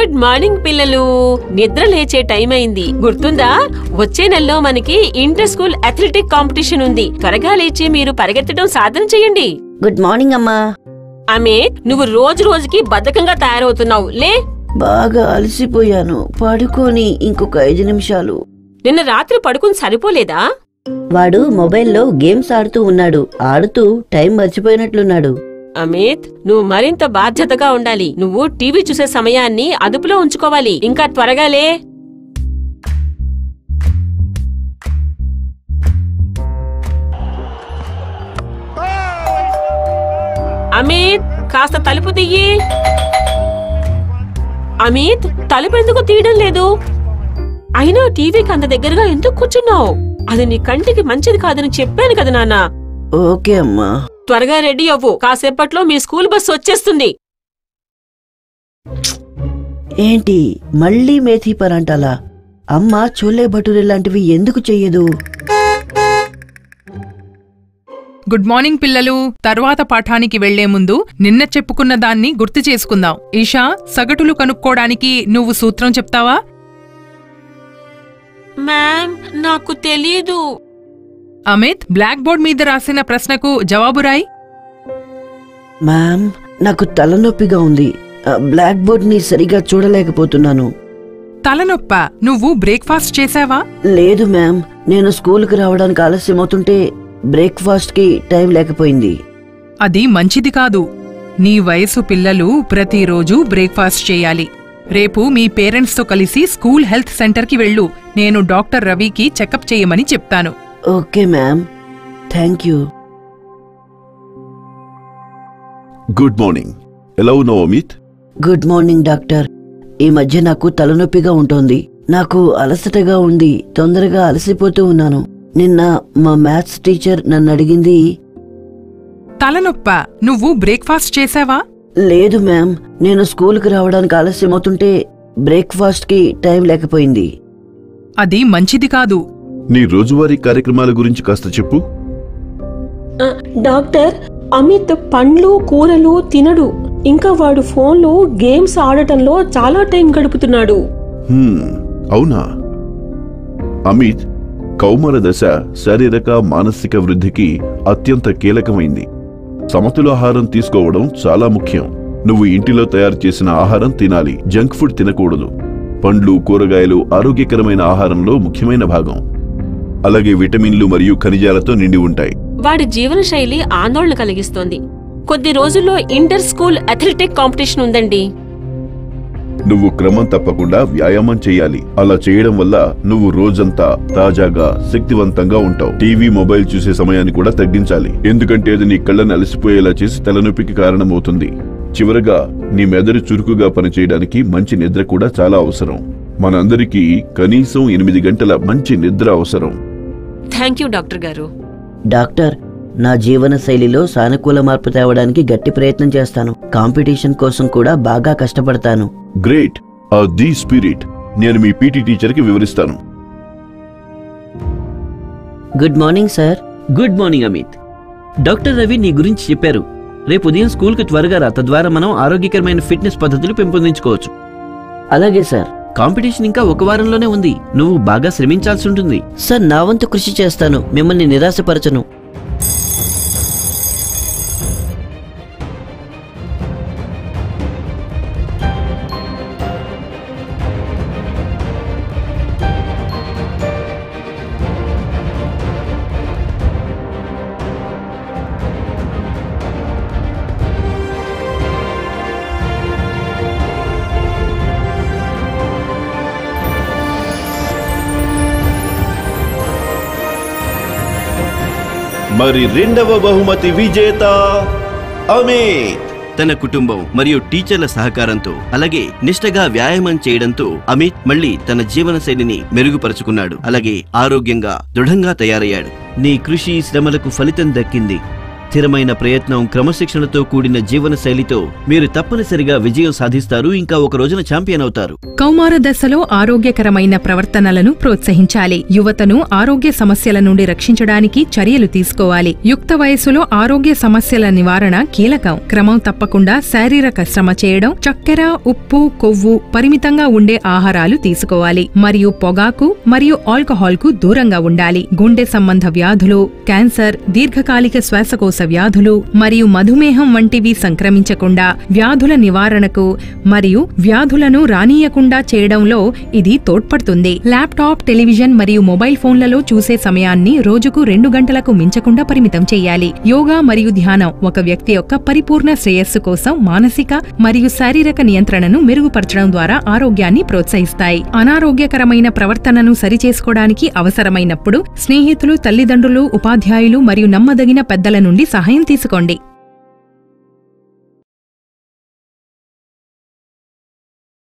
good morning పిల్లలు నిద్ర లేచే టైం అయింది గుర్తుందా వచ్చే నెలలో మనకి ఇంటర్ స్కూల్ అథ్లెటిక్ కాంపిటీషన్ ఉంది త్వరగా లేచి మీరు పరిగెత్తడం సాధన చేయండి గుడ్ మార్నింగ్ అమ్మా అమిత్ నువ్వు రోజు రోజుకి బద్ధకంగా తయారవుతున్నావు లే బాగా అలసిపోయాను పడుకొని ఇంకొక ఐదు నిమిషాలు నిన్న రాత్రి పడుకుని సరిపోలేదా వాడు మొబైల్లో గేమ్స్ ఆడుతూ ఉన్నాడు ఆడుతూ టైం మర్చిపోయినట్లున్నాడు అమిత్ నువ్వు మరింత బాధ్యతగా ఉండాలి నువ్వు టీవీ చూసే సమయాన్ని అదుపులో ఉంచుకోవాలి ఇంకా త్వరగా లే అమిత్ కాస్త తలుపు తీయి అమిత్ తలుపు ఎందుకు తీయడం లేదు అయినా టీవీకి అంత దగ్గరగా ఎందుకు కూర్చున్నావు అది నీ కంటికి మంచిది కాదని చెప్పాను కదా నాన్న ఓకే అమ్మా త్వరగా రెడీ అవ్వు కాసేపట్లో మీ స్కూల్ బస్సు వచ్చేస్తుంది ఏంటి మళ్ళీ మేథీ పరాంటాలా అమ్మ చోలే భటూరే లాంటివి ఎందుకు చెయ్యదు గుడ్ మార్నింగ్ పిల్లలు తర్వాత పాఠానికి వెళ్లే ముందు నిన్న చెప్పుకున్న దాన్ని గుర్తు చేసుకుందాం ఈషా సగటులు కనుక్కోడానికి నువ్వు సూత్రం చెప్తావా మ్యామ్ నాకు తెలీదు అమిత్ బ్లాక్ బోర్డ్ మీద రాసిన ప్రశ్నకు జవాబు రాయి మ్యామ్ నాకు తలనొప్పిగా ఉంది ఆ, బ్లాక్ బోర్డ్ ని సరిగా చూడలేకపోతున్నాను తలనొప్ప నువ్వు బ్రేక్ఫాస్ట్ చేశావా లేదు మ్యామ్ నేను స్కూల్కి రావడానికి ఆలస్యం అవుతుంటే బ్రేక్ఫాస్ట్ కి టైం లేకపోయింది అది మంచిది కాదు నీ వయసు పిల్లలు ప్రతిరోజు బ్రేక్ఫాస్ట్ చేయాలి రేపు మీ పేరెంట్స్తో కలిసి స్కూల్ హెల్త్ సెంటర్కి వెళ్ళు నేను డాక్టర్ రవికి చెకప్ చేయమని చెప్తాను okay ma'am thank you good morning ఎలా ఉన్నావు అమిత్ గుడ్ మార్నింగ్ డాక్టర్ ఈ మధ్య నాకు తలనొప్పిగా ఉంటుంది నాకు అలసటగా ఉంది తొందరగా అలసిపోతూ ఉన్నాను నిన్న మా మ్యాథ్స్ టీచర్ నన్ను అడిగింది తలనొప్ప నువ్వు బ్రేక్ఫాస్ట్ చేశావా లేదు మ్యామ్ నేను స్కూల్కి రావడానికి ఆలస్యం అవుతుంటే బ్రేక్ఫాస్ట్ కి టైం లేకపోయింది అది మంచిది కాదు నీ రోజువారీ కార్యక్రమాల గురించి కాస్త చెప్పు ఆ, డాక్టర్ అమిత్ పండ్లు కూరలు తినడు ఇంకా వాడు ఫోన్లో గేమ్స్ ఆడటంలో చాలా టైం గడుపుతున్నాడు హ్మ్, అవునా అమిత్ కౌమార దశ శారీరక మానసిక వృద్ధికి అత్యంత కీలకమైంది సమతుల ఆహారం తీసుకోవడం చాలా ముఖ్యం నువ్వు ఇంటిలో తయారు చేసిన ఆహారం తినాలి జంక్ ఫుడ్ తినకూడదు పండ్లు కూరగాయలు ఆరోగ్యకరమైన ఆహారంలో ముఖ్యమైన భాగం అలాగే విటమిన్లు మరియు ఖనిజాలతో నిండి ఉంటాయి వాడి జీవనశైలి ఆందోళన కలిగిస్తోంది కొద్ది రోజుల్లో ఇంటర్ స్కూల్ అథ్లెటిక్ కాంపిటీషన్ ఉందండి నువ్వు క్రమం తప్పకుండా వ్యాయామం చేయాలి అలా చేయడం వల్ల నువ్వు రోజంతా తాజాగా శక్తివంతంగా ఉంటావు టీవీ మొబైల్ చూసే సమయాన్ని కూడా తగ్గించాలి ఎందుకంటే అది నీ కళ్ళని అలసిపోయేలా చేసి తలనొప్పికి కారణమవుతుంది చివరగా నీ మెదడు చురుకుగా పనిచేయడానికి మంచి నిద్ర కూడా చాలా అవసరం మనందరికీ కనీసం ఎనిమిది గంటల మంచి నిద్ర అవసరం థ్యాంక్ యూ డాక్టర్ గారు డాక్టర్ నా జీవన శైలిలో సానుకూల మార్పు తేవడానికి గట్టి ప్రయత్నం చేస్తాను కాంపిటీషన్ కోసం కూడా బాగా కష్టపడతాను గ్రేట్ ఆ ది స్పిరిట్ నేను మీ పీటీ టీచర్కి వివరిస్తాను good morning sir good morning Amit doctor Ravi నీ గురించి చెప్పారు రేపు ఉదయం స్కూల్కి త్వరగా రా తద్వారా మనం ఆరోగ్యకరమైన ఫిట్నెస్ పద్ధతులు పెంపొందించుకోవచ్చు అలాగే సార్ కాంపిటీషన్ ఇంకా ఒక వారంలోనే ఉంది నువ్వు బాగా శ్రమించాల్సి ఉంటుంది సార్ నా వంతు కృషి చేస్తాను మిమ్మల్ని నిరాశపరచను మరి రెండవ బహుమతి విజేత అమిత్ తన కుటుంబం మరియు టీచర్ల సహకారంతో అలాగే నిష్టగా వ్యాయామం చేయడంతో అమిత్ మళ్ళీ తన జీవన శైలిని మెరుగుపరుచుకున్నాడు అలాగే ఆరోగ్యంగా దృఢంగా తయారయ్యాడు నీ కృషి శ్రమలకు ఫలితం దక్కింది స్థిరమైన ప్రయత్నం క్రమశిక్షణతో కూడిన జీవన శైలితో మీరు తప్పనిసరిగా విజయం సాధిస్తారు ఇంకా ఒక రోజున ఛాంపియన్ అవుతారు కౌమార దశలో ఆరోగ్యకరమైన ప్రవర్తనలను ప్రోత్సహించాలి యువతను ఆరోగ్య సమస్యల నుండి రక్షించడానికి చర్యలు తీసుకోవాలి యుక్త వయసులో ఆరోగ్య సమస్యల నివారణ కీలకం క్రమం తప్పకుండా శారీరక శ్రమ చేయడం చక్కెర ఉప్పు కొవ్వు పరిమితంగా ఉండే ఆహారాలు తీసుకోవాలి మరియు పొగాకు మరియు ఆల్కహాల్ కు దూరంగా ఉండాలి గుండె సంబంధ వ్యాధులు క్యాన్సర్ దీర్ఘకాలిక శ్వాసకోశ వ్యాధులు మరియు మధుమేహం వంటివి సంక్రమించకుండా వ్యాధుల నివారణకు మరియు వ్యాధులను రానీయకుండా చేయడంలో ఇది తోడ్పడుతుంది ల్యాప్టాప్ టెలివిజన్ మరియు మొబైల్ ఫోన్లలో చూసే సమయాన్ని రోజుకు రెండు గంటలకు మించకుండా పరిమితం చేయాలి యోగా మరియు ధ్యానం ఒక వ్యక్తి యొక్క పరిపూర్ణ శ్రేయస్సు కోసం మానసిక మరియు శారీరక నియంత్రణను మెరుగుపరచడం ద్వారా ఆరోగ్యాన్ని ప్రోత్సహిస్తాయి అనారోగ్యకరమైన ప్రవర్తనను సరిచేసుకోవడానికి అవసరమైనప్పుడు స్నేహితులు తల్లిదండ్రులు ఉపాధ్యాయులు మరియు నమ్మదగిన పెద్దల నుండి సహాయం తీసుకోండి